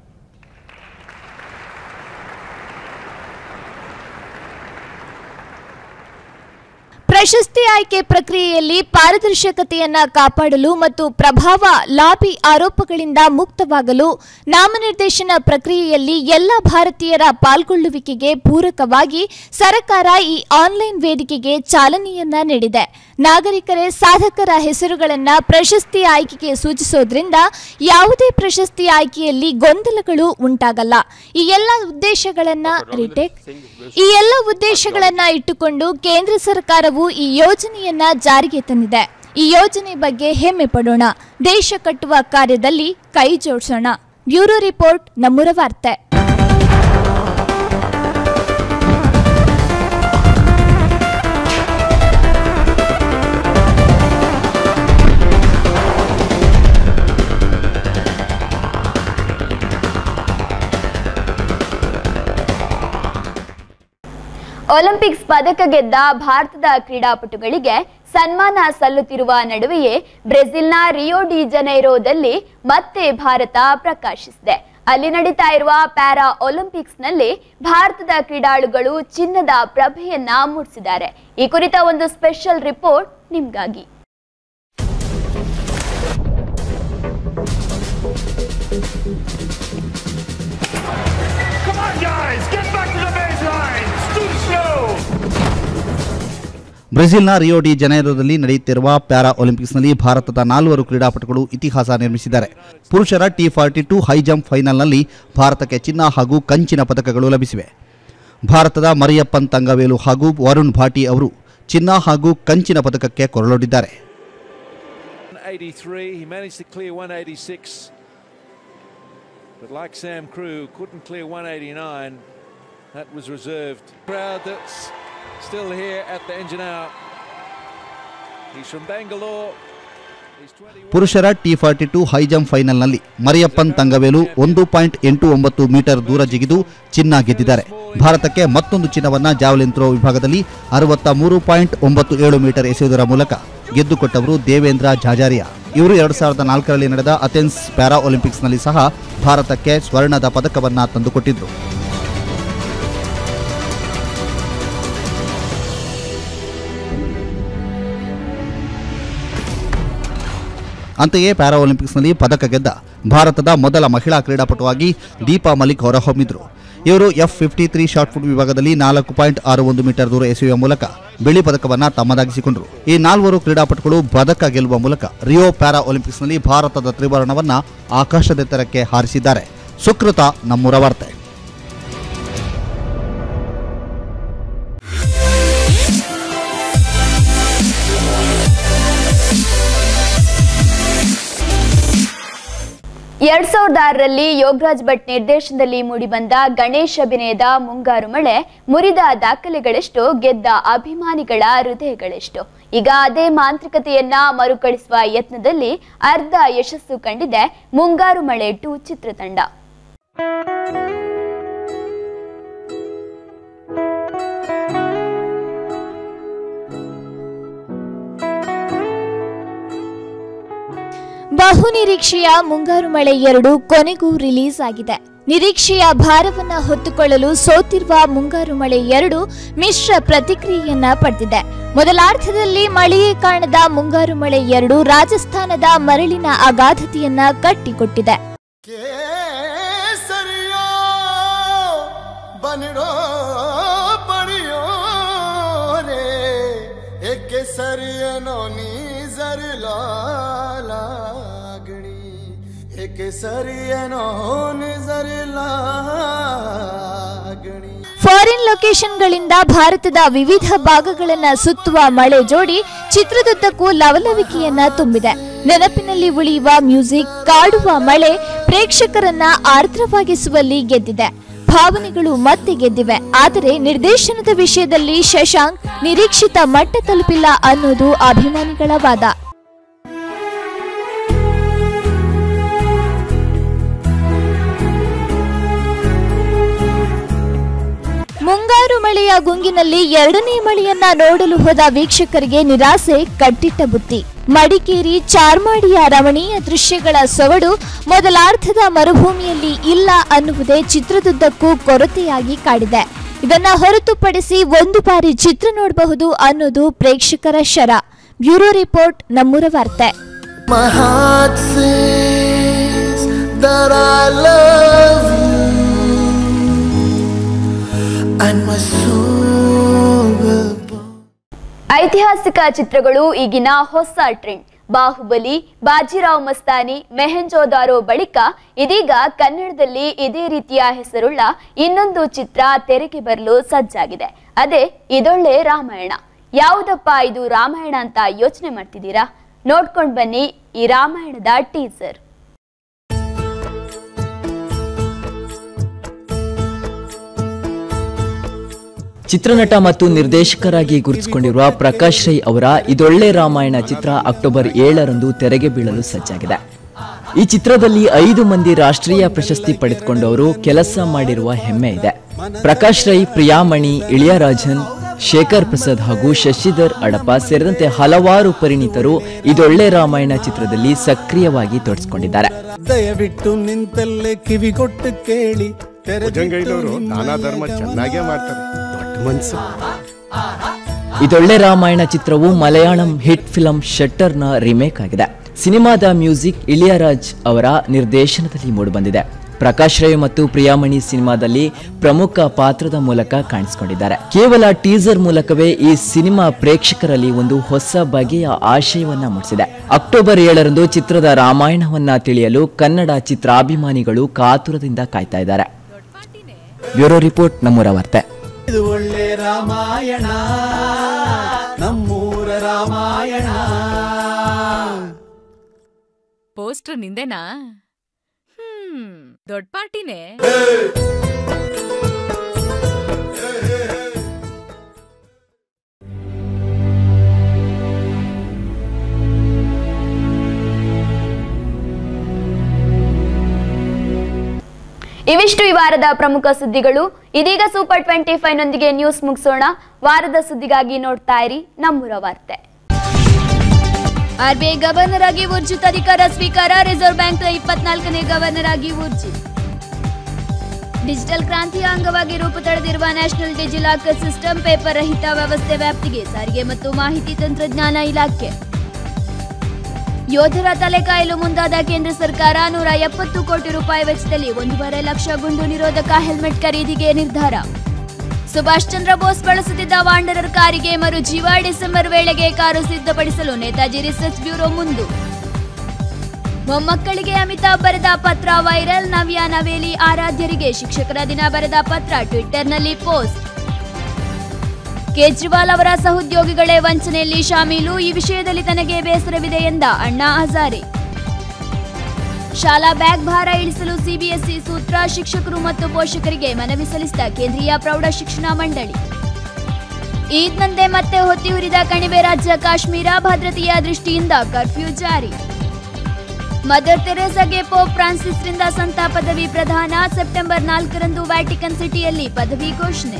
ಪ್ರಶಸ್ತಿ ಆಯ್ಕೆ ಪ್ರಕ್ರಿಯೆಯಲ್ಲಿ ಪಾರದರ್ಶಕತೆಯನ್ನ ಕಾಪಾಡಲು ಮತ್ತು ಪ್ರಭಾವ ಲಾಬಿ ಆರೋಪಗಳಿಂದ ಮುಕ್ತವಾಗಲು ನಾಮನಿರ್ದೇಶನ ಪ್ರಕ್ರಿಯೆಯಲ್ಲಿ ಎಲ್ಲ ಭಾರತೀಯರ ಪಾಲ್ಗೊಳ್ಳುವಿಕೆಗೆ ಪೂರಕವಾಗಿ ಸರ್ಕಾರ ಈ ಆನ್ಲೈನ್ ವೇದಿಕೆಗೆ ಚಾಲನೆಯನ್ನ ನೀಡಿದೆ ನಾಗರಿಕರೇ ಸಾಧಕರ ಹೆಸರುಗಳನ್ನ ಪ್ರಶಸ್ತಿ ಆಯ್ಕೆಗೆ ಸೂಚಿಸೋದ್ರಿಂದ ಯಾವುದೇ ಪ್ರಶಸ್ತಿ ಆಯ್ಕೆಯಲ್ಲಿ ಗೊಂದಲಗಳು ಉಂಟಾಗಲ್ಲ ಈ ಎಲ್ಲ ಉದ್ದೇಶಗಳನ್ನ ರಿಟೇಕ್ ಈ ಎಲ್ಲ ಉದ್ದೇಶಗಳನ್ನ ಇಟ್ಟುಕೊಂಡು ಕೇಂದ್ರ ಸರ್ಕಾರವು ಈ ಯೋಜನೆಯನ್ನ ಜಾರಿಗೆ ತಂದಿದೆ ಈ ಯೋಜನೆ ಬಗ್ಗೆ ಹೆಮ್ಮೆ ಪಡೋಣ ದೇಶ ಕಟ್ಟುವ ಕಾರ್ಯದಲ್ಲಿ ಕೈ ಜೋಡಿಸೋಣ ಬ್ಯೂರೋ ರಿಪೋರ್ಟ್ ನಮ್ಮೂರ ವಾರ್ತೆ ಒಲಿಂಪಿಕ್ಸ್ ಪದಕ ಗೆದ್ದ ಭಾರತದ ಕ್ರೀಡಾಪಟುಗಳಿಗೆ ಸನ್ಮಾನ ಸಲ್ಲುತ್ತಿರುವ ನಡುವೆಯೇ ಬ್ರೆಜಿಲ್ನ ರಿಯೋ ಡಿ ಜನೈರೋದಲ್ಲಿ ಮತ್ತೆ ಭಾರತ ಪ್ರಕಾಶಿಸಿದೆ ಅಲ್ಲಿ ನಡೀತಾ ಇರುವ ಪ್ಯಾರಾ ಒಲಿಂಪಿಕ್ಸ್ನಲ್ಲಿ ಭಾರತದ ಕ್ರೀಡಾಳುಗಳು ಚಿನ್ನದ ಪ್ರಭೆಯನ್ನ ಮೂಡಿಸಿದ್ದಾರೆ ಈ ಕುರಿತ ಒಂದು ಸ್ಪೆಷಲ್ ರಿಪೋರ್ಟ್ ನಿಮ್ಗಾಗಿ Come on, guys, get back to the baseline. It's too slow. ಬ್ರೆಜಿಲ್ನ ರಿಯೋ ಡಿ ಜನೈರೋದಲ್ಲಿ ನಡೆಯುತ್ತಿರುವ ಪ್ಯಾರಾ ಒಲಿಂಪಿಕ್ಸ್ನಲ್ಲಿ ಭಾರತದ ನಾಲ್ವರು ಕ್ರೀಡಾಪಟುಗಳು ಇತಿಹಾಸ ನಿರ್ಮಿಸಿದ್ದಾರೆ ಪುರುಷರ T forty two high jump ಫೈನಲ್ನಲ್ಲಿ ಭಾರತಕ್ಕೆ ಚಿನ್ನ ಹಾಗೂ ಕಂಚಿನ ಪದಕಗಳು ಲಭಿಸಿವೆ ಭಾರತದ ಮರಿಯಪ್ಪನ್ ತಂಗವೇಲು ಹಾಗೂ ವರುಣ್ ಭಾಟಿ ಅವರು ಚಿನ್ನ ಹಾಗೂ ಕಂಚಿನ ಪದಕಕ್ಕೆ ಕೊರಳೊಡ್ಡಿದ್ದಾರೆ 83. He managed to clear 186. But like Sam Crew, couldn't clear 189. That was reserved. Crowd that's still here at the engine out. He's from Bangalore. ಪುರುಷರ T forty two high jump ಫೈನಲ್ನಲ್ಲಿ ಮರಿಯಪ್ಪನ್ ತಂಗವೇಲು ಒಂದು ಪಾಯಿಂಟ್ ಎಂಟು ಒಂಬತ್ತು ಮೀಟರ್ ದೂರ ಜಿಗಿದು ಚಿನ್ನ ಗೆದ್ದಿದ್ದಾರೆ ಭಾರತಕ್ಕೆ ಮತ್ತೊಂದು ಚಿನ್ನವನ್ನ ಜಾವಲಿನ್ ಥ್ರೋ ವಿಭಾಗದಲ್ಲಿ ಅರವತ್ತ ಮೂರು ಪಾಯಿಂಟ್ ಒಂಬತ್ತು ಏಳು ಮೀಟರ್ ಎಸೆಯುವುದರ ಮೂಲಕ ಗೆದ್ದುಕೊಟ್ಟವರು ದೇವೇಂದ್ರ ಝಾಜಾರಿಯಾ ಇವರು ಎರಡು ಸಾವಿರದ ನಾಲ್ಕರಲ್ಲಿ ನಡೆದ ಅಥೆನ್ಸ್ ಪ್ಯಾರಾ ಒಲಿಂಪಿಕ್ಸ್ನಲ್ಲಿ ಸಹ ಭಾರತಕ್ಕೆ ಸ್ವರ್ಣದ ಪದಕವನ್ನ ತಂದುಕೊಟ್ಟಿದ್ರು ಅಂತೆಯೇ ಪ್ಯಾರಾ ಒಲಿಂಪಿಕ್ಸ್ನಲ್ಲಿ ಪದಕ ಗೆದ್ದ ಭಾರತದ ಮೊದಲ ಮಹಿಳಾ ಕ್ರೀಡಾಪಟುವಾಗಿ ದೀಪಾ ಮಲಿಕ್ ಹೊರಹೊಮ್ಮಿದ್ರು ಇವರು F fifty three shot put ವಿಭಾಗದಲ್ಲಿ ನಾಲ್ಕು ಪಾಯಿಂಟ್ ಆರು ಒಂದು ಮೀಟರ್ ದೂರ ಎಸೆಯುವ ಮೂಲಕ ಬಿಳಿ ಪದಕವನ್ನ ತಮ್ಮದಾಗಿಸಿಕೊಂಡರು ಈ ನಾಲ್ವರು ಕ್ರೀಡಾಪಟುಗಳು ಪದಕ ಗೆಲ್ಲುವ ಮೂಲಕ ರಿಯೋ ಪ್ಯಾರಾ ಒಲಿಂಪಿಕ್ಸ್ನಲ್ಲಿ ಭಾರತದ ತ್ರಿವರ್ಣವನ್ನ ಆಕಾಶದೆತ್ತರಕ್ಕೆ ಹಾರಿಸಿದ್ದಾರೆ ಸುಕೃತ ನಮ್ಮೂರ ವಾರ್ತೆ ಎರಡ್ ಸಾವಿರದ ಆರರಲ್ಲಿ ಯೋಗರಾಜ್ ಭಟ್ ನಿರ್ದೇಶನದಲ್ಲಿ ಮೂಡಿಬಂದ ಗಣೇಶ್ ಅಭಿನಯದ ಮುಂಗಾರು ಮಳೆ ಮುರಿದ ದಾಖಲೆಗಳೆಷ್ಟು ಗೆದ್ದ ಅಭಿಮಾನಿಗಳ ಹೃದಯಗಳೆಷ್ಟು ಈಗ ಅದೇ ಮಾಂತ್ರಿಕತೆಯನ್ನ ಮರುಕಳಿಸುವ ಯತ್ನದಲ್ಲಿ ಅರ್ಧ ಯಶಸ್ಸು ಕಂಡಿದೆ ಮುಂಗಾರು ಮಳೆ ಟು ಚಿತ್ರತಂಡ ಬಹುನಿರೀಕ್ಷೆಯ ಮುಂಗಾರು ಮಳೆ ಎರಡು ಕೊನೆಗೂ ರಿಲೀಸ್ ಆಗಿದೆ ನಿರೀಕ್ಷೆಯ ಭಾರವನ್ನ ಹೊತ್ತುಕೊಳ್ಳಲು ಸೋತಿರುವ ಮುಂಗಾರು ಮಳೆ ಎರಡು ಮಿಶ್ರ ಪ್ರತಿಕ್ರಿಯೆಯನ್ನ ಪಡೆದಿದೆ ಮೊದಲಾರ್ಧದಲ್ಲಿ ಮಳೆಯೇ ಕಾಣದ ಮುಂಗಾರು ಮಳೆ ಎರಡು ರಾಜಸ್ಥಾನದ ಮರಳಿನ ಅಗಾಧತೆಯನ್ನ ಕಟ್ಟಿಕೊಟ್ಟಿದೆ बनड़ो पड़ियो रे एक सरियनो नीजर लागणी एक सरियनो निजर लागणी ಫಾರಿನ್ ಲೊಕೇಶನ್ಗಳಿಂದ ಭಾರತದ ವಿವಿಧ ಭಾಗಗಳನ್ನ ಸುತ್ತುವ ಮಳೆ ಜೋಡಿ ಚಿತ್ರದುದ್ದಕ್ಕೂ ಲವಲವಿಕೆಯನ್ನ ತುಂಬಿದೆ ನೆನಪಿನಲ್ಲಿ ಉಳಿಯುವ ಮ್ಯೂಸಿಕ್ ಕಾಡುವ ಮಳೆ ಪ್ರೇಕ್ಷಕರನ್ನ ಆರ್ದ್ರವಾಗಿಸುವಲ್ಲಿ ಗೆದ್ದಿದೆ ಭಾವನೆಗಳು ಮತ್ತೆ ಗೆದ್ದಿವೆ ಆದರೆ ನಿರ್ದೇಶನದ ವಿಷಯದಲ್ಲಿ ಶಶಾಂಕ್ ನಿರೀಕ್ಷಿತ ಮಟ್ಟ ತಲುಪಿಲ್ಲ ಅನ್ನೋದು ಅಭಿಮಾನಿಗಳ ವಾದ ಮುಂಗಾರು ಮಳೆಯ ಗುಂಗಿನಲ್ಲಿ ಎರಡನೇ ಮಳೆಯನ್ನ ನೋಡಲು ಹೋದ ವೀಕ್ಷಕರಿಗೆ ನಿರಾಸೆ ಕಟ್ಟಿಟ್ಟ ಬುತ್ತಿ ಮಡಿಕೇರಿ ಚಾರ್ಮಾಡಿಯ ರಮಣೀಯ ದೃಶ್ಯಗಳ ಸೊಗಡು ಮೊದಲಾರ್ಧದ ಮರುಭೂಮಿಯಲ್ಲಿ ಇಲ್ಲ ಅನ್ನುವುದೇ ಚಿತ್ರದುದ್ದಕ್ಕೂ ಕೊರತೆಯಾಗಿ ಕಾಡಿದೆ ಇದನ್ನ ಹೊರತುಪಡಿಸಿ ಒಂದು ಬಾರಿ ಚಿತ್ರ ನೋಡಬಹುದು ಅನ್ನೋದು ಪ್ರೇಕ್ಷಕರ ಶರ ಬ್ಯೂರೋ ರಿಪೋರ್ಟ್ ನಮ್ಮೂರ ವಾರ್ತೆ My heart says that I love you and my soul will ಐತಿಹಾಸಿಕ ಚಿತ್ರಗಳು ಈಗಿನ ಹೊಸ ಟ್ರೆಂಡ್ ಬಾಹುಬಲಿ ಬಾಜಿರಾವ್ ಮಸ್ತಾನಿ ಮೆಹೆಂಜೋದಾರೋ ಬಳಿಕ ಇದೀಗ ಕನ್ನಡದಲ್ಲಿ ಇದೇ ರೀತಿಯ ಹೆಸರುಳ್ಳ ಇನ್ನೊಂದು ಚಿತ್ರ ತೆರೆಗೆ ಬರಲು ಸಜ್ಜಾಗಿದೆ ಅದೇ ಇದೊಳ್ಳೆ ರಾಮಾಯಣ ಯಾವುದಪ್ಪ ಇದು ರಾಮಾಯಣ ಅಂತ ಯೋಚನೆ ಮಾಡ್ತಿದ್ದೀರಾ ನೋಡ್ಕೊಂಡ್ ಬನ್ನಿ ಈ ರಾಮಾಯಣದ ಟೀಸರ್ ಚಿತ್ರನಟ ಮತ್ತು ನಿರ್ದೇಶಕರಾಗಿ ಗುರುತಿಸಿಕೊಂಡಿರುವ ಪ್ರಕಾಶ್ ರೈ ಅವರ ಇದೊಳ್ಳೆ ರಾಮಾಯಣ ಚಿತ್ರ ಅಕ್ಟೋಬರ್ ಏಳರಂದು ತೆರೆಗೆ ಬೀಳಲು ಸಜ್ಜಾಗಿದೆ ಈ ಚಿತ್ರದಲ್ಲಿ ಐದು ಮಂದಿ ರಾಷ್ಟ್ರೀಯ ಪ್ರಶಸ್ತಿ ಪಡೆದುಕೊಂಡವರು ಕೆಲಸ ಮಾಡಿರುವ ಹೆಮ್ಮೆ ಇದೆ ಪ್ರಕಾಶ್ ರೈ ಪ್ರಿಯಾಮಣಿ ಇಳಿಯರಾಜನ್ ಶೇಖರ್ ಪ್ರಸಾದ್ ಹಾಗೂ ಶಶಿಧರ್ ಅಡಪ ಸೇರಿದಂತೆ ಹಲವಾರು ಪರಿಣಿತರು ಇದೊಳ್ಳೆ ರಾಮಾಯಣ ಚಿತ್ರದಲ್ಲಿ ಸಕ್ರಿಯವಾಗಿ ತೊಡಗಿಸಿಕೊಂಡಿದ್ದಾರೆ ದಯವಿಟ್ಟು ನಿಂತಲ್ಲೇ ಕಿವಿಗೊಟ್ಟು ಕೇಳಿ ಭುಜಂಗೈದವರು ದಾನ ಧರ್ಮ ಚೆನ್ನಾಗೇ ಮಾಡ್ತಾರೆ ದೊಡ್ಡ ಮನ್ಸು ಇದೊಳ್ಳೆ ರಾಮಾಯಣ ಚಿತ್ರವು ಮಲಯಾಳಂ ಹಿಟ್ ಫಿಲಂ ಶಟ್ಟರ್ನ ರಿಮೇಕ್ ಆಗಿದೆ ಸಿನಿಮಾದ ಮ್ಯೂಸಿಕ್ ಇಳಿಯರಾಜ್ ಅವರ ನಿರ್ದೇಶನದಲ್ಲಿ ಮೂಡಿಬಂದಿದೆ ಪ್ರಕಾಶ್ ರೈ ಮತ್ತು ಪ್ರಿಯಾಮಣಿ ಸಿನಿಮಾದಲ್ಲಿ ಪ್ರಮುಖ ಪಾತ್ರದ ಮೂಲಕ ಕಾಣಿಸಿಕೊಂಡಿದ್ದಾರೆ ಕೇವಲ ಟೀಸರ್ ಮೂಲಕವೇ ಈ ಸಿನಿಮಾ ಪ್ರೇಕ್ಷಕರಲ್ಲಿ ಒಂದು ಹೊಸ ಬಗೆಯ ಆಶಯವನ್ನ ಮೂಡಿಸಿದೆ ಅಕ್ಟೋಬರ್ ಏಳರಂದು ಚಿತ್ರದ ರಾಮಾಯಣವನ್ನ ತಿಳಿಯಲು ಕನ್ನಡ ಚಿತ್ರಾಭಿಮಾನಿಗಳು ಕಾತುರದಿಂದ ಕಾಯ್ತಾ ಇದ್ದಾರೆ ಬ್ಯೂರೋ ರಿಪೋರ್ಟ್ ನಮ್ಮೂರ ವಾರ್ತೆ ಇದು ಒಳ್ಳೆ ರಾಮಾಯಣ ನಮ್ಮೂರ ರಾಮಾಯಣ ಪೋಸ್ಟರ್ ನಿಂದೆನಾ ಹ್ಮ್ ದೊಡ್ಡ ಪಾರ್ಟಿನೇ ಇವಿಷ್ಟು ಈ ವಾರದ ಪ್ರಮುಖ ಸುದ್ದಿಗಳು ಇದೀಗ ಸೂಪರ್ ಟ್ವೆಂಟಿ ಫೈವ್ ನೊಂದಿಗೆ ನ್ಯೂಸ್ ಮುಗಿಸೋಣ ವಾರದ ಸುದ್ದಿಗಾಗಿ ನೋಡ್ತಾ ಇರಿ ನಮ್ಮೂರ ವಾರ್ತೆ ಆರ್ಬಿಐ ಗವರ್ನರ್ ಆಗಿ ಊರ್ಜಿತ್ ಅಧಿಕಾರ ಸ್ವೀಕಾರ ರಿಸರ್ವ್ ಬ್ಯಾಂಕ್ನ ಇಪ್ಪತ್ನಾಲ್ಕನೇ ಗವರ್ನರ್ ಆಗಿ ಊರ್ಜಿತ್ ಡಿಜಿಟಲ್ ಕ್ರಾಂತಿಯ ಅಂಗವಾಗಿ ರೂಪ ತಳೆದಿರುವ ನ್ಯಾಷನಲ್ ಡಿಜಿಲಾಕರ್ ಸಿಸ್ಟಮ್ ಪೇಪರ್ ರಹಿತ ವ್ಯವಸ್ಥೆ ವ್ಯಾಪ್ತಿಗೆ ಸಾರಿಗೆ ಮತ್ತು ಮಾಹಿತಿ ತಂತ್ರಜ್ಞಾನ ಇಲಾಖೆ ಯೋಧರ ತಲೆ ಕಾಯಲು ಮುಂದಾದ ಕೇಂದ್ರ ಸರ್ಕಾರ ನೂರ ಎಪ್ಪತ್ತು ಕೋಟಿ ರೂಪಾಯಿ ವೆಚ್ಚದಲ್ಲಿ ಒಂದೂವರೆ ಲಕ್ಷ ಗುಂಡು ನಿರೋಧಕ ಹೆಲ್ಮೆಟ್ ಖರೀದಿಗೆ ನಿರ್ಧಾರ ಸುಭಾಷ್ ಚಂದ್ರ ಬೋಸ್ ಬಳಸುತ್ತಿದ್ದ ವಾಂಡರರ್ ಕಾರಿಗೆ ಮರುಜೀವ ಡಿಸೆಂಬರ್ ವೇಳೆಗೆ ಕಾರು ಸಿದ್ಧಪಡಿಸಲು ನೇತಾಜಿ ರಿಸರ್ಚ್ ಬ್ಯೂರೋ ಮುಂದು ಮೊಮ್ಮಕ್ಕಳಿಗೆ ಅಮಿತಾಬ್ ಬರೆದ ಪತ್ರ ವೈರಲ್ ನವ್ಯ ನವೇಲಿ ಆರಾಧ್ಯರಿಗೆ ಶಿಕ್ಷಕರ ದಿನ ಬರೆದ ಪತ್ರ ಟ್ವಿಟ್ಟರ್ನಲ್ಲಿ ಪೋಸ್ಟ್ ಕೇಜ್ರಿವಾಲ್ ಅವರ ಸಹೋದ್ಯೋಗಿಗಳೇ ವಂಚನೆಯಲ್ಲಿ ಶಾಮೀಲು ಈ ವಿಷಯದಲ್ಲಿ ತನಗೆ ಬೇಸರವಿದೆ ಎಂದ ಅಣ್ಣಾ ಹಜಾರೆ ಶಾಲಾ ಬ್ಯಾಗ್ ಭಾರ ಇಳಿಸಲು ಸಿಬಿಎಸ್ಇ ಸೂತ್ರ ಶಿಕ್ಷಕರು ಮತ್ತು ಪೋಷಕರಿಗೆ ಮನವಿ ಸಲ್ಲಿಸಿದ ಕೇಂದ್ರೀಯ ಪ್ರೌಢ ಶಿಕ್ಷಣ ಮಂಡಳಿ ಈದ್ನಂತೆ ಮತ್ತೆ ಹೊತ್ತಿ ಉರಿದ ಕಣಿವೆ ರಾಜ್ಯ ಕಾಶ್ಮೀರ ಭದ್ರತೆಯ ದೃಷ್ಟಿಯಿಂದ ಕರ್ಫ್ಯೂ ಜಾರಿ ಮದರ್ ತೆರೇಸಾಗೆ ಪೋಪ್ ಫ್ರಾನ್ಸಿಸ್ರಿಂದ ಸಂತ ಪದವಿ ಪ್ರದಾನ ಸೆಪ್ಟೆಂಬರ್ ನಾಲ್ಕರಂದು ವ್ಯಾಟಿಕನ್ ಸಿಟಿಯಲ್ಲಿ ಪದವಿ ಘೋಷಣೆ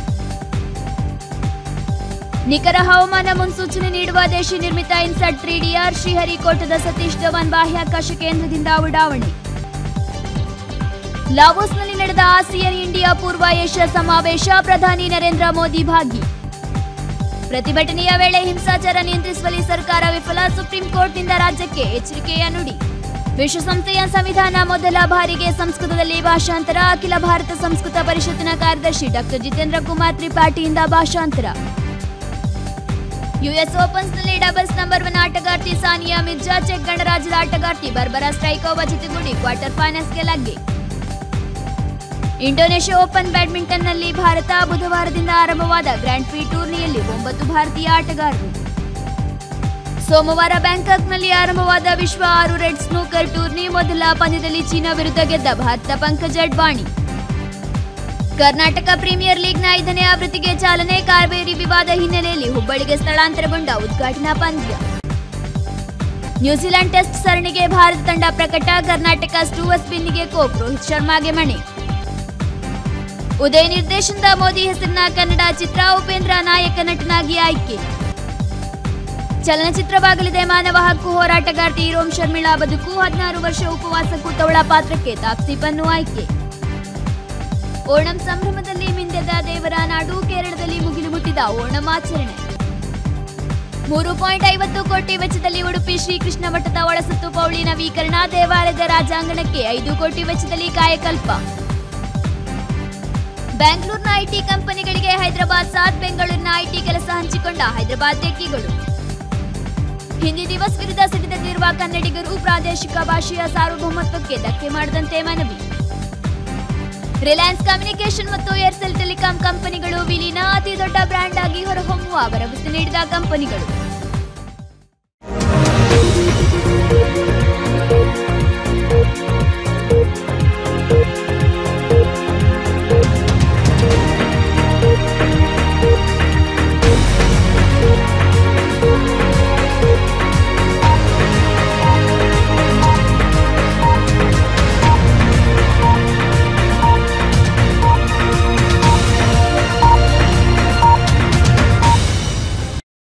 ನಿಖರ ಹವಾಮಾನ ಮುನ್ಸೂಚನೆ ನೀಡುವ ದೇಶಿ ನಿರ್ಮಿತ ಇನ್ಸಾಟ್ ತ್ರೀ ಡಿಆರ್ ಶ್ರೀಹರಿಕೋಟದ ಸತೀಶ್ ಧವನ್ ಬಾಹ್ಯಾಕಾಶ ಕೇಂದ್ರದಿಂದ ಉಡಾವಣೆ ಲಾವೋಸ್ನಲ್ಲಿ ನಡೆದ ಆಸಿಯನ್ ಇಂಡಿಯಾ ಪೂರ್ವ ಏಷ್ಯಾ ಸಮಾವೇಶ ಪ್ರಧಾನಿ ನರೇಂದ್ರ ಮೋದಿ ಭಾಗಿ ಪ್ರತಿಭಟನೆಯ ವೇಳೆ ಹಿಂಸಾಚಾರ ನಿಯಂತ್ರಿಸುವಲ್ಲಿ ಸರ್ಕಾರ ವಿಫಲ ಸುಪ್ರೀಂ ಕೋರ್ಟ್ನಿಂದ ರಾಜ್ಯಕ್ಕೆ ಎಚ್ಚರಿಕೆಯ ನುಡಿ ವಿಶ್ವಸಂಸ್ಥೆಯ ಸಂವಿಧಾನ ಮೊದಲ ಬಾರಿಗೆ ಸಂಸ್ಕೃತದಲ್ಲಿ ಭಾಷಾಂತರ ಅಖಿಲ ಭಾರತ ಸಂಸ್ಕೃತ ಪರಿಷತ್ತಿನ ಕಾರ್ಯದರ್ಶಿ ಡಾಕ್ಟರ್ ಜಿತೇಂದ್ರ ಕುಮಾರ್ ತ್ರಿಪಾಠಿಯಿಂದ ಭಾಷಾಂತರ ಯುಎಸ್ ಓಪನ್ಸ್ನಲ್ಲಿ ಡಬಲ್ಸ್ ನಂಬರ್ ಒನ್ ಆಟಗಾರ್ತಿ ಸಾನಿಯಾ ಮಿರ್ಜಾ ಚೆಕ್ ಗಣರಾಜ್ಯದ ಆಟಗಾರ್ತಿ ಬರ್ಬರಾ ಸ್ಟ್ರೈಕೋವಾ ಜೊತೆಗೂಡಿ ಕ್ವಾರ್ಟರ್ ಫೈನಲ್ಸ್ಗೆ ಲಗ್ಗೆ ಇಂಡೋನೇಷ್ಯಾ ಓಪನ್ ಬ್ಯಾಡ್ಮಿಂಟನ್ನಲ್ಲಿ ಭಾರತ ಬುಧವಾರದಿಂದ ಆರಂಭವಾದ ಗ್ರ್ಯಾಂಡ್ ಪ್ರಿ ಟೂರ್ನಿಯಲ್ಲಿ ಒಂಬತ್ತು ಭಾರತೀಯ ಆಟಗಾರರು ಸೋಮವಾರ ಬ್ಯಾಂಕಾಕ್ನಲ್ಲಿ ಆರಂಭವಾದ ವಿಶ್ವ ಆರು ರೆಡ್ ಸ್ನೂಕರ್ ಟೂರ್ನಿ ಮೊದಲ ಪಂದ್ಯದಲ್ಲಿ ಚೀನಾ ವಿರುದ್ಧ ಗೆದ್ದ ಭಾರತ ಪಂಕಜ್ ಅಡ್ವಾಣಿ ಕರ್ನಾಟಕ ಪ್ರೀಮಿಯರ್ ಲೀಗ್ನ ಐದನೇ ಆವೃತ್ತಿಗೆ ಚಾಲನೆ ಕಾವೇರಿ ವಿವಾದ ಹಿನ್ನೆಲೆಯಲ್ಲಿ ಹುಬ್ಬಳ್ಳಿಗೆ ಸ್ಥಳಾಂತರಗೊಂಡ ಉದ್ಘಾಟನಾ ಪಂದ್ಯ ನ್ಯೂಜಿಲೆಂಡ್ ಟೆಸ್ಟ್ ಸರಣಿಗೆ ಭಾರತ ತಂಡ ಪ್ರಕಟ ಕರ್ನಾಟಕ ಸ್ಟೂವಸ್ ಬಿನ್ನಿಗೆ ಕೋಪ್ ರೋಹಿತ್ ಶರ್ಮಾಗೆ ಮಣೆ ಉದಯ್ ನಿರ್ದೇಶನದ ಮೋದಿ ಹೆಸರಿನ ಕನ್ನಡ ಚಿತ್ರ ಉಪೇಂದ್ರ ನಾಯಕ ನಟನಾಗಿ ಆಯ್ಕೆ ಚಲನಚಿತ್ರವಾಗಲಿದೆ ಮಾನವ ಹಕ್ಕು ಹೋರಾಟಗಾರ್ತಿ ರೋಮ್ ಶರ್ಮಿಳಾ ಬದುಕು ಹದಿನಾರು ವರ್ಷ ಉಪವಾಸ ಕೂತವಳ ಪಾತ್ರಕ್ಕೆ ತಾಪ್ಸಿ ಪನ್ನು ಆಯ್ಕೆ ಓಣಂ ಸಂಭ್ರಮದಲ್ಲಿ ಮಿಂದೆದ ದೇವರ ನಾಡು ಕೇರಳದಲ್ಲಿ ಮುಗಿಲು ಮುಟ್ಟಿದ ಓಣಂ ಆಚರಣೆ ಮೂರು ಪಾಯಿಂಟ್ ಐವತ್ತು ಕೋಟಿ ವೆಚ್ಚದಲ್ಲಿ ಉಡುಪಿ ಶ್ರೀಕೃಷ್ಣ ಮಠದ ಒಳಸುತ್ತು ಪೌಳಿ ನವೀಕರಣ ದೇವಾಲಯದ ರಾಜಾಂಗಣಕ್ಕೆ ಐದು ಕೋಟಿ ವೆಚ್ಚದಲ್ಲಿ ಕಾಯಕಲ್ಪ ಬ್ಯಾಂಗ್ಳೂರ್ನ ಐಟಿ ಕಂಪನಿಗಳಿಗೆ ಹೈದರಾಬಾದ್ ಸಾಥ್ ಬೆಂಗಳೂರಿನ ಐಟಿ ಕೆಲಸ ಹಂಚಿಕೊಂಡ ಹೈದರಾಬಾದ್ ಟೆಕ್ಕಿಗಳು ಹಿಂದಿ ದಿವಸ್ ವಿರುದ್ಧ ಸಿಡಿದೆದ್ದಿರುವ ಕನ್ನಡಿಗರು ಪ್ರಾದೇಶಿಕ ಭಾಷೆಯ ಸಾರ್ವಭೌಮತ್ವಕ್ಕೆ ಧಕ್ಕೆ ಮಾಡದಂತೆ ಮನವಿ ರಿಲಯನ್ಸ್ ಕಮ್ಯುನಿಕೇಶನ್ ಮತ್ತು ಏರ್ಸೆಲ್ ಟೆಲಿಕಾಂ ಕಂಪನಿಗಳು ವಿಲೀನ ಅತಿ ದೊಡ್ಡ ಬ್ರ್ಯಾಂಡ್ ಆಗಿ ಹೊರಹೊಮ್ಮುವ ಭರವಸೆ ನೀಡಿದ ಕಂಪನಿಗಳು